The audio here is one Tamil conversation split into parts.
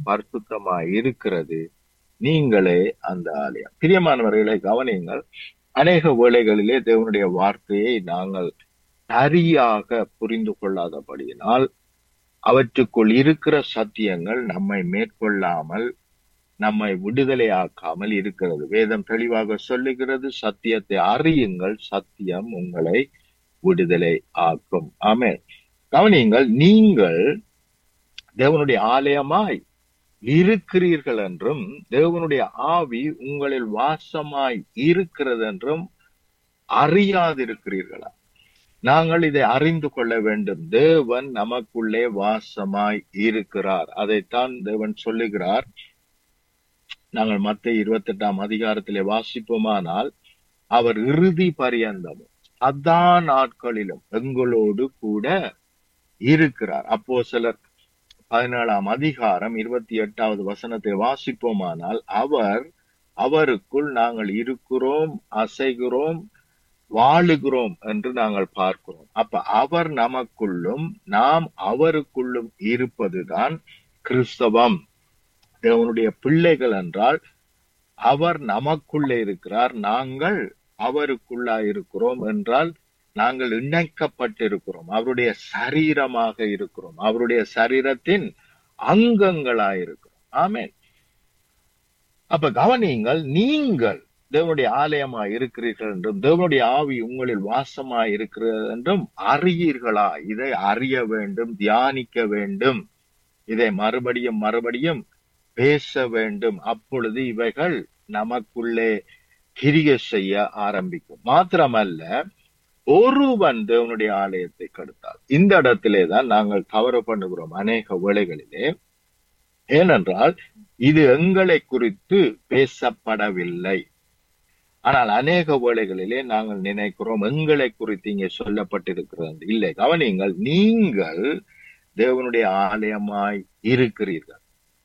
பரிசுத்தமாய் இருக்கிறது நீங்களே அந்த ஆலயம் பிரியமானவர்களை கவனியுங்கள் அநேக வேளைகளிலே தேவனுடைய வார்த்தையை நாங்கள் சரியாக புரிந்து கொள்ளாதபடியினால் அவற்றுக்குள் இருக்கிற சத்தியங்கள் நம்மை மேற்கொள்ளாமல் நம்மை விடுதலையாக்காமல் இருக்கிறது வேதம் தெளிவாக சொல்லுகிறது சத்தியத்தை அறியுங்கள் சத்தியம் உங்களை விடுதலை ஆக்கும் ஆமே கவனியுங்கள் நீங்கள் தேவனுடைய ஆலயமாய் இருக்கிறீர்கள் என்றும் தேவனுடைய ஆவி உங்களில் வாசமாய் இருக்கிறது என்றும் அறியாதிருக்கிறீர்களா நாங்கள் இதை அறிந்து கொள்ள வேண்டும் தேவன் நமக்குள்ளே வாசமாய் இருக்கிறார் அதைத்தான் தேவன் சொல்லுகிறார் நாங்கள் மத்த இருபத்தி எட்டாம் அதிகாரத்திலே வாசிப்போமானால் அவர் இறுதி பரியந்தமும் அதா நாட்களிலும் எங்களோடு கூட இருக்கிறார் அப்போ சிலர் பதினேழாம் அதிகாரம் இருபத்தி எட்டாவது வசனத்தை வாசிப்போமானால் அவர் அவருக்குள் நாங்கள் இருக்கிறோம் அசைகிறோம் வாழுகிறோம் என்று நாங்கள் பார்க்கிறோம் அப்ப அவர் நமக்குள்ளும் நாம் அவருக்குள்ளும் இருப்பதுதான் கிறிஸ்தவம் தேவனுடைய பிள்ளைகள் என்றால் அவர் நமக்குள்ளே இருக்கிறார் நாங்கள் அவருக்குள்ளா இருக்கிறோம் என்றால் நாங்கள் இணைக்கப்பட்டிருக்கிறோம் அவருடைய சரீரமாக இருக்கிறோம் அவருடைய சரீரத்தின் அங்கங்களாயிருக்கிறோம் ஆமேன் அப்ப கவனியுங்கள் நீங்கள் தேவனுடைய ஆலயமா இருக்கிறீர்கள் என்றும் தேவனுடைய ஆவி உங்களில் வாசமா இருக்கிறது என்றும் அறியீர்களா இதை அறிய வேண்டும் தியானிக்க வேண்டும் இதை மறுபடியும் மறுபடியும் பேச வேண்டும் அப்பொழுது இவைகள் நமக்குள்ளே கிரிய செய்ய ஆரம்பிக்கும் மாத்திரமல்ல ஒருவன் தேவனுடைய ஆலயத்தை கடுத்தால் இந்த இடத்திலே தான் நாங்கள் தவறு பண்ணுகிறோம் அநேக வேளைகளிலே ஏனென்றால் இது எங்களை குறித்து பேசப்படவில்லை ஆனால் அநேக வேளைகளிலே நாங்கள் நினைக்கிறோம் எங்களை குறித்து இங்கே சொல்லப்பட்டிருக்கிறது இல்லை கவனியுங்கள் நீங்கள் தேவனுடைய ஆலயமாய் இருக்கிறீர்கள்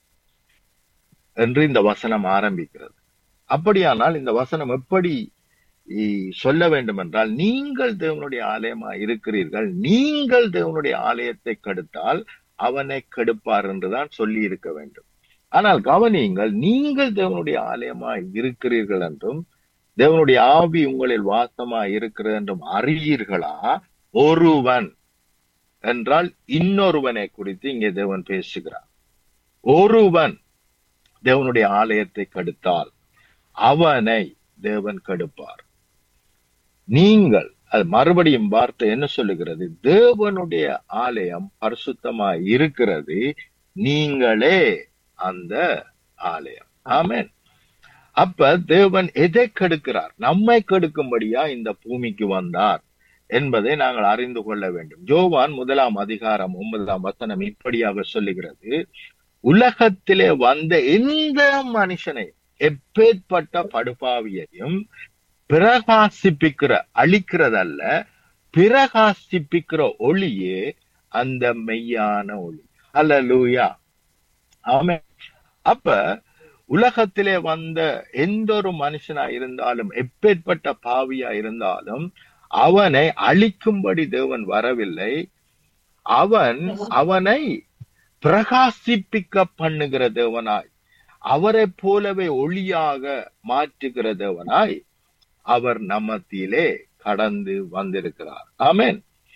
என்று இந்த வசனம் ஆரம்பிக்கிறது அப்படியானால் இந்த வசனம் எப்படி சொல்ல வேண்டும் என்றால் நீங்கள் தேவனுடைய ஆலயமா இருக்கிறீர்கள் நீங்கள் தேவனுடைய ஆலயத்தை கெடுத்தால் அவனை கெடுப்பார் என்றுதான் சொல்லி இருக்க வேண்டும் ஆனால் கவனியுங்கள் நீங்கள் தேவனுடைய ஆலயமா இருக்கிறீர்கள் என்றும் தேவனுடைய ஆவி உங்களில் வாசமா இருக்கிறது என்றும் அறியீர்களா ஒருவன் என்றால் இன்னொருவனை குறித்து இங்கே தேவன் பேசுகிறார் ஒருவன் தேவனுடைய ஆலயத்தை கெடுத்தால் அவனை தேவன் கெடுப்பார் நீங்கள் அது மறுபடியும் வார்த்தை என்ன சொல்லுகிறது தேவனுடைய ஆலயம் பரிசுத்தமா இருக்கிறது நீங்களே அந்த ஆலயம் ஆமேன் அப்ப தேவன் எதை கெடுக்கிறார் நம்மை கெடுக்கும்படியா இந்த பூமிக்கு வந்தார் என்பதை நாங்கள் அறிந்து கொள்ள வேண்டும் ஜோவான் முதலாம் அதிகாரம் ஒன்பதாம் வசனம் இப்படியாக சொல்லுகிறது உலகத்திலே வந்த எந்த மனுஷனை எப்பேற்பட்ட படுபாவியையும் பிரகாசிப்பிக்கிற அழிக்கிறதல்ல பிரகாசிப்பிக்கிற ஒளியே அந்த மெய்யான ஒளி அல்ல லூயா ஆமே அப்ப உலகத்திலே வந்த எந்த ஒரு மனுஷனா இருந்தாலும் எப்பேற்பட்ட பாவியா இருந்தாலும் அவனை அழிக்கும்படி தேவன் வரவில்லை அவன் அவனை பிரகாசிப்பிக்க பண்ணுகிற தேவனாய் அவரை போலவே ஒளியாக மாற்றுகிற தேவனாய் அவர் நம்மத்திலே கடந்து வந்திருக்கிறார் ஆமேன்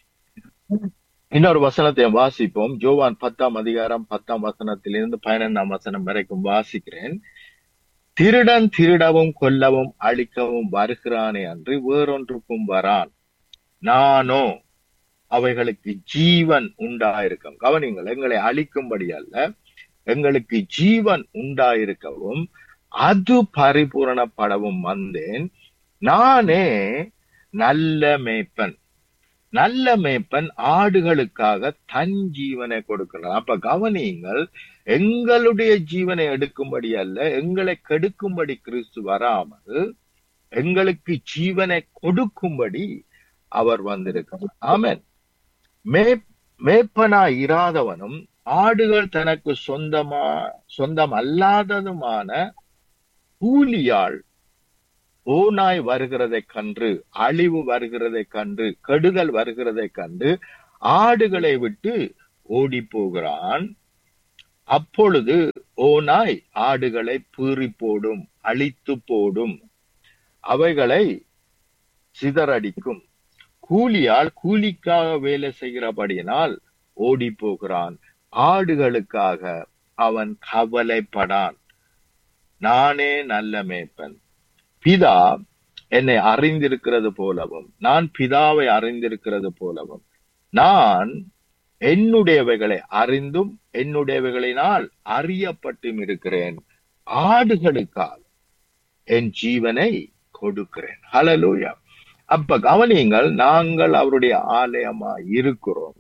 இன்னொரு வசனத்தை வாசிப்போம் ஜோவான் பத்தாம் அதிகாரம் பத்தாம் வசனத்திலிருந்து பதினொன்றாம் வசனம் வரைக்கும் வாசிக்கிறேன் திருடன் திருடவும் கொல்லவும் அழிக்கவும் வருகிறானே அன்று வேறொன்றுக்கும் வரான் நானோ அவைகளுக்கு ஜீவன் உண்டாயிருக்கும் கவனிங்கள் எங்களை அழிக்கும்படி அல்ல எங்களுக்கு ஜீவன் உண்டாயிருக்கவும் அது பரிபூரணப்படவும் வந்தேன் நானே நல்ல மேய்ப்பன் நல்ல மேய்ப்பன் ஆடுகளுக்காக தன் ஜீவனை கொடுக்கிறார் அப்ப கவனியுங்கள் எங்களுடைய ஜீவனை எடுக்கும்படி அல்ல எங்களை கெடுக்கும்படி கிறிஸ்து வராமல் எங்களுக்கு ஜீவனை கொடுக்கும்படி அவர் வந்திருக்கிறார் ஆமன் மே மேப்பனா இராதவனும் ஆடுகள் தனக்கு சொந்தமா சொந்தம் அல்லாததுமான கூலியாள் ஓநாய் வருகிறதை கண்டு அழிவு வருகிறதை கண்டு கெடுதல் வருகிறதை கண்டு ஆடுகளை விட்டு ஓடி போகிறான் அப்பொழுது ஓநாய் ஆடுகளை பீறி போடும் அழித்து போடும் அவைகளை சிதறடிக்கும் கூலியால் கூலிக்காக வேலை செய்கிறபடியினால் ஓடி போகிறான் ஆடுகளுக்காக அவன் கவலைப்படான் நானே நல்ல மேய்ப்பன் பிதா என்னை அறிந்திருக்கிறது போலவும் நான் பிதாவை அறிந்திருக்கிறது போலவும் நான் என்னுடையவைகளை அறிந்தும் என்னுடையவைகளினால் அறியப்பட்டும் இருக்கிறேன் ஆடுகளுக்காக என் ஜீவனை கொடுக்கிறேன் ஹலலூயா அப்ப கவனியுங்கள் நாங்கள் அவருடைய ஆலயமா இருக்கிறோம்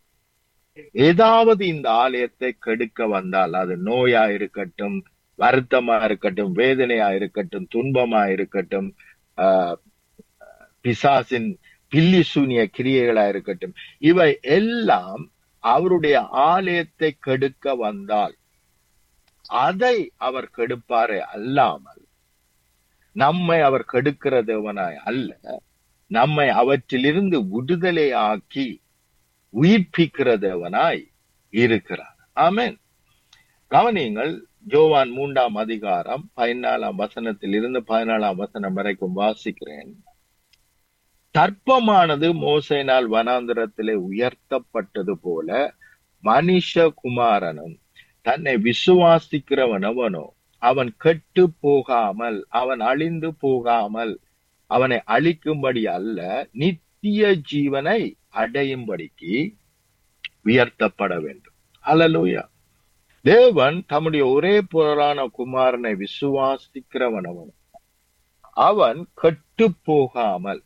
ஏதாவது இந்த ஆலயத்தை கெடுக்க வந்தால் அது நோயா இருக்கட்டும் வருத்தமா இருக்கட்டும் வேதனையா இருக்கட்டும் துன்பமா இருக்கட்டும் ஆஹ் பிசாசின் பில்லி சூனிய கிரியைகளா இருக்கட்டும் இவை எல்லாம் அவருடைய ஆலயத்தை கெடுக்க வந்தால் அதை அவர் கெடுப்பாரே அல்லாமல் நம்மை அவர் கெடுக்கிற தேவனாய் அல்ல நம்மை அவற்றிலிருந்து விடுதலையாக்கி உயிர்ப்பிக்கிற தேவனாய் இருக்கிறார் ஆமென் கவனியங்கள் ஜோவான் மூன்றாம் அதிகாரம் பதினாலாம் வசனத்தில் இருந்து பதினாலாம் வசனம் வரைக்கும் வாசிக்கிறேன் தர்ப்பமானது மோசைனால் வனாந்திரத்திலே உயர்த்தப்பட்டது போல மனுஷ குமாரனும் தன்னை விசுவாசிக்கிறவனவனோ அவன் கெட்டு போகாமல் அவன் அழிந்து போகாமல் அவனை அழிக்கும்படி அல்ல நித்திய ஜீவனை அடையும்படிக்கு உயர்த்தப்பட வேண்டும் அல்லலூயா தேவன் தம்முடைய ஒரே புறான குமாரனை விசுவாசிக்கிறவனவன் அவன் கெட்டு போகாமல்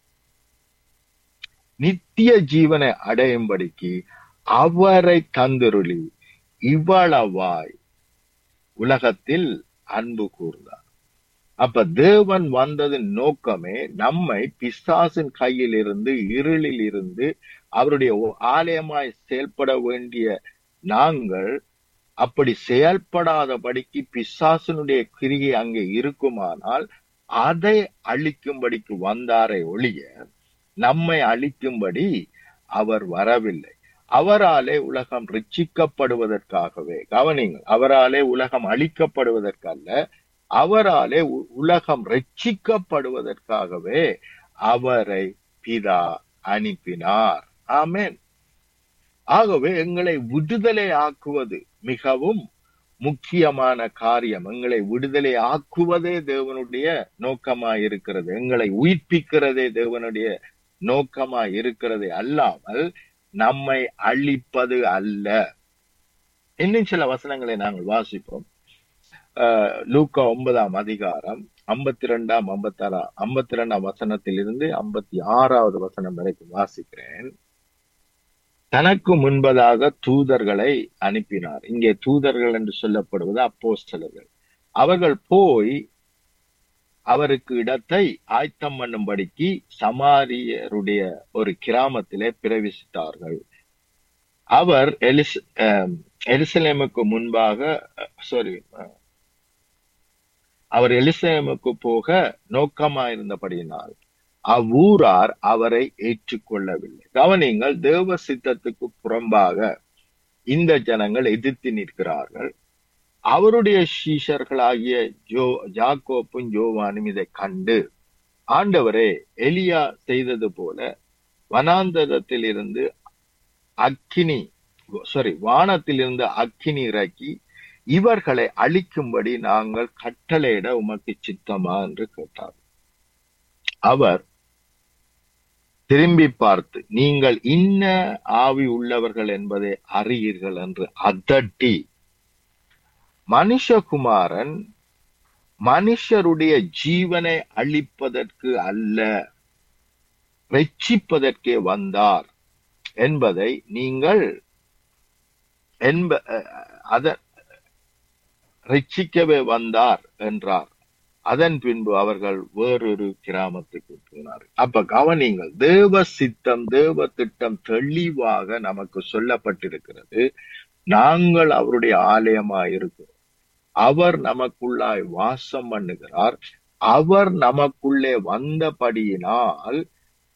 நித்திய ஜீவனை அடையும்படிக்கு அவரை தந்திருளி இவ்வளவாய் உலகத்தில் அன்பு கூர்ந்தார் அப்ப தேவன் வந்ததின் நோக்கமே நம்மை பிசாசின் கையில் இருந்து இருளில் இருந்து அவருடைய ஆலயமாய் செயல்பட வேண்டிய நாங்கள் அப்படி செயல்படாதபடிக்கு பிசாசனுடைய கிரியை அங்கே இருக்குமானால் அதை அழிக்கும்படிக்கு வந்தாரை ஒழிய நம்மை அழிக்கும்படி அவர் வரவில்லை அவராலே உலகம் ரிச்சிக்கப்படுவதற்காகவே கவனிங்கள் அவராலே உலகம் அழிக்கப்படுவதற்கல்ல அவராலே உலகம் ரட்சிக்கப்படுவதற்காகவே அவரை பிதா அனுப்பினார் ஆமேன் ஆகவே எங்களை விடுதலை ஆக்குவது மிகவும் முக்கியமான காரியம் எங்களை விடுதலை ஆக்குவதே தேவனுடைய நோக்கமா இருக்கிறது எங்களை உயிர்ப்பிக்கிறதே தேவனுடைய நோக்கமா இருக்கிறது அல்லாமல் நம்மை அழிப்பது அல்ல இன்னும் சில வசனங்களை நாங்கள் வாசிப்போம் லூக்கா ஒன்பதாம் அதிகாரம் ஐம்பத்தி ரெண்டாம் ஐம்பத்தாறாம் ஐம்பத்தி ரெண்டாம் வசனத்தில் இருந்து ஐம்பத்தி ஆறாவது வசனம் வரைக்கும் வாசிக்கிறேன் தனக்கு முன்பதாக தூதர்களை அனுப்பினார் இங்கே தூதர்கள் என்று சொல்லப்படுவது அப்போஸ்தலர்கள் அவர்கள் போய் அவருக்கு இடத்தை ஆயத்தம் பண்ணும்படிக்கு சமாரியருடைய ஒரு கிராமத்திலே பிரவேசித்தார்கள் அவர் எலிஸ் எருசலேமுக்கு முன்பாக சாரி அவர் எலிசலேமுக்கு போக நோக்கமாயிருந்தபடியினால் அவ்வூரார் அவரை ஏற்றுக்கொள்ளவில்லை கவனிங்கள் தேவ சித்தத்துக்கு புறம்பாக இந்த ஜனங்கள் எதிர்த்து நிற்கிறார்கள் அவருடைய சீஷர்களாகிய ஜோ ஜாக்கோப்பும் ஜோவானும் இதை கண்டு ஆண்டவரே எலியா செய்தது போல வனாந்தரத்தில் இருந்து அக்கினி சாரி வானத்தில் இருந்து அக்கினி இறக்கி இவர்களை அழிக்கும்படி நாங்கள் கட்டளையிட உமக்கு சித்தமா என்று கேட்டார் அவர் திரும்பி பார்த்து நீங்கள் இன்ன ஆவி உள்ளவர்கள் என்பதை அறியீர்கள் என்று அதட்டி மனுஷகுமாரன் மனுஷருடைய ஜீவனை அழிப்பதற்கு அல்ல ரட்சிப்பதற்கே வந்தார் என்பதை நீங்கள் என்ப அத ரட்சிக்கவே வந்தார் என்றார் அதன் பின்பு அவர்கள் வேறொரு கிராமத்துக்கு போனார் அப்ப கவனிங்கள் தேவ சித்தம் தேவ திட்டம் தெளிவாக நமக்கு சொல்லப்பட்டிருக்கிறது நாங்கள் அவருடைய ஆலயமா இருக்கிறோம் அவர் நமக்குள்ளாய் வாசம் பண்ணுகிறார் அவர் நமக்குள்ளே வந்தபடியினால்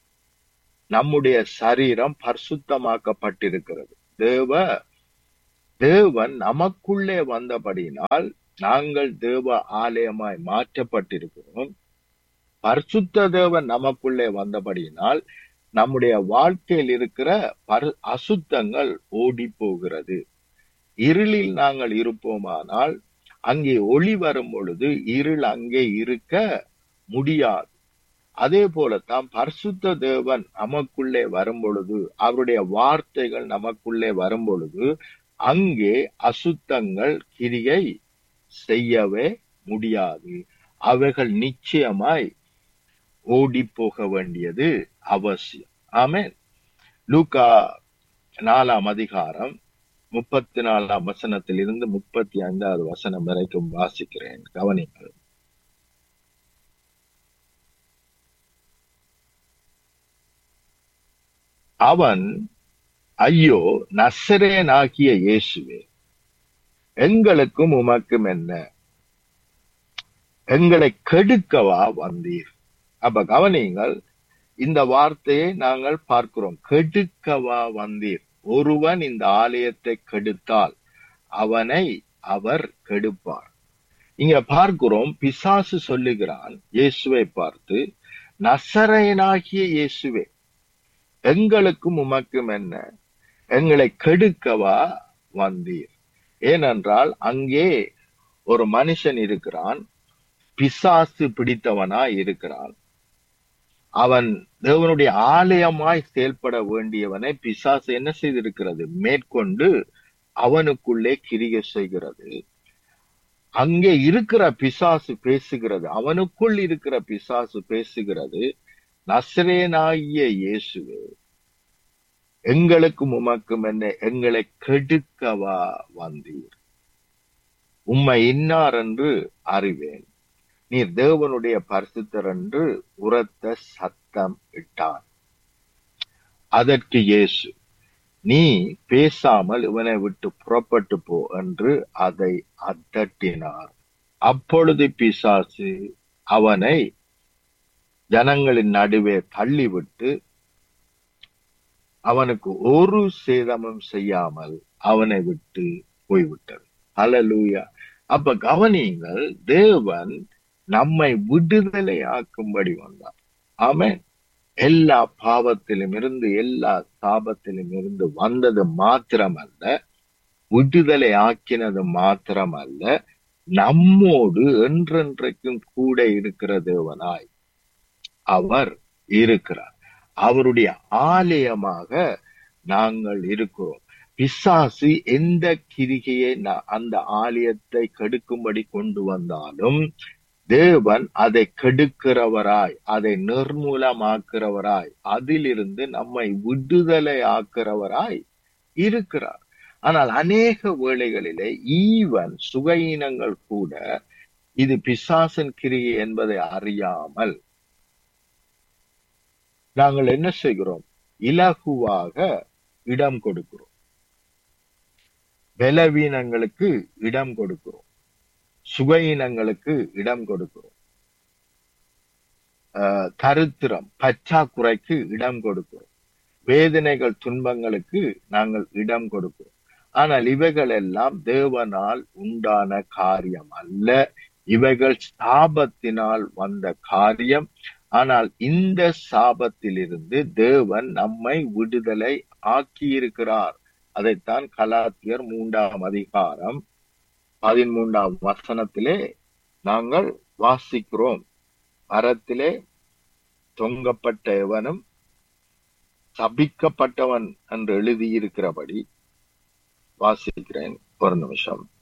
நம்முடைய சரீரம் பரிசுத்தமாக்கப்பட்டிருக்கிறது தேவ தேவன் நமக்குள்ளே வந்தபடியினால் நாங்கள் தேவ ஆலயமாய் மாற்றப்பட்டிருக்கிறோம் பரிசுத்த தேவன் நமக்குள்ளே வந்தபடியினால் நம்முடைய வாழ்க்கையில் இருக்கிற பரு அசுத்தங்கள் ஓடி போகிறது இருளில் நாங்கள் இருப்போமானால் அங்கே ஒளி வரும் பொழுது இருள் அங்கே இருக்க முடியாது அதே போலத்தான் பரிசுத்த தேவன் நமக்குள்ளே வரும் பொழுது அவருடைய வார்த்தைகள் நமக்குள்ளே வரும் பொழுது அங்கே அசுத்தங்கள் கிரியை செய்யவே முடியாது அவைகள் நிச்சயமாய் ஓடி போக வேண்டியது அவசியம் ஆமென் லூக்கா நாலாம் அதிகாரம் முப்பத்தி நாலாம் வசனத்தில் இருந்து முப்பத்தி ஐந்தாவது வசனம் வரைக்கும் வாசிக்கிறேன் கவனிங்கள் அவன் ஐயோ நசரேனாகிய இயேசுவே எங்களுக்கும் உமக்கும் என்ன எங்களை கெடுக்கவா வந்தீர் அப்ப கவனியுங்கள் இந்த வார்த்தையை நாங்கள் பார்க்கிறோம் கெடுக்கவா வந்தீர் ஒருவன் இந்த ஆலயத்தை கெடுத்தால் அவனை அவர் கெடுப்பார் இங்க பார்க்கிறோம் பிசாசு சொல்லுகிறான் இயேசுவை பார்த்து நசரேனாகிய இயேசுவே எங்களுக்கும் உமக்கும் என்ன எங்களை கெடுக்கவா வந்தீர் ஏனென்றால் அங்கே ஒரு மனுஷன் இருக்கிறான் பிசாசு பிடித்தவனா இருக்கிறான் அவன் தேவனுடைய ஆலயமாய் செயல்பட வேண்டியவனை பிசாசு என்ன செய்திருக்கிறது மேற்கொண்டு அவனுக்குள்ளே கிரியை செய்கிறது அங்கே இருக்கிற பிசாசு பேசுகிறது அவனுக்குள் இருக்கிற பிசாசு பேசுகிறது நசரேனாகிய இயேசுவே எங்களுக்கும் உமக்கும் என்ன எங்களை கெடுக்கவா வந்தீர் உம்மை இன்னார் என்று அறிவேன் நீர் தேவனுடைய பரிசுத்தர் என்று உரத்த சத்தம் இட்டான் அதற்கு இயேசு நீ பேசாமல் இவனை விட்டு புறப்பட்டு போ என்று அதை அதட்டினார் அப்பொழுது பிசாசு அவனை ஜனங்களின் நடுவே தள்ளிவிட்டு அவனுக்கு ஒரு சேதமும் செய்யாமல் அவனை விட்டு போய்விட்டது ஹalleluya அப்ப கவனியுங்கள் தேவன் நம்மை விடுதலை ஆக்கும்படி வந்தார் ஆமென் எல்லா பாவத்திலும் இருந்து எல்லா சாபத்திலும் இருந்து வந்தது மாத்திரமல்ல விடுதலை ஆக்கினது மாத்திரமல்ல நம்மோடு என்றென்றைக்கும் கூட இருக்கிற தேவனாய் அவர் இருக்கிறார் அவருடைய ஆலயமாக நாங்கள் இருக்கிறோம் பிசாசு எந்த கிரிகையை நா- அந்த ஆலயத்தை கெடுக்கும்படி கொண்டு வந்தாலும் தேவன் அதை கெடுக்கிறவராய் அதை நிர்மூலமாக்குறவராய் அதிலிருந்து நம்மை விடுதலை ஆக்குறவராய் இருக்கிறார் ஆனால் அநேக வேளைகளிலே ஈவன் சுகையினங்கள் கூட இது பிசாசின் கிரியை என்பதை அறியாமல் நாங்கள் என்ன செய்கிறோம் இலகுவாக இடம் கொடுக்கிறோம் பலவீனங்களுக்கு இடம் கொடுக்கிறோம் சுகையினங்களுக்கு இடம் கொடுக்கிறோம் ஆஹ் தரித்திரம் பற்றாக்குறைக்கு இடம் கொடுக்கிறோம் வேதனைகள் துன்பங்களுக்கு நாங்கள் இடம் கொடுக்கிறோம் ஆனால் இவைகள் எல்லாம் தேவனால் உண்டான காரியம் அல்ல இவைகள் சாபத்தினால் வந்த காரியம் ஆனால் இந்த சாபத்திலிருந்து தேவன் நம்மை விடுதலை ஆக்கியிருக்கிறார் அதைத்தான் கலாத்தியர் மூன்றாம் அதிகாரம் பதிமூன்றாம் வசனத்திலே நாங்கள் வாசிக்கிறோம் மரத்திலே தொங்கப்பட்ட எவனும் சபிக்கப்பட்டவன் என்று எழுதியிருக்கிறபடி வாசிக்கிறேன் ஒரு நிமிஷம்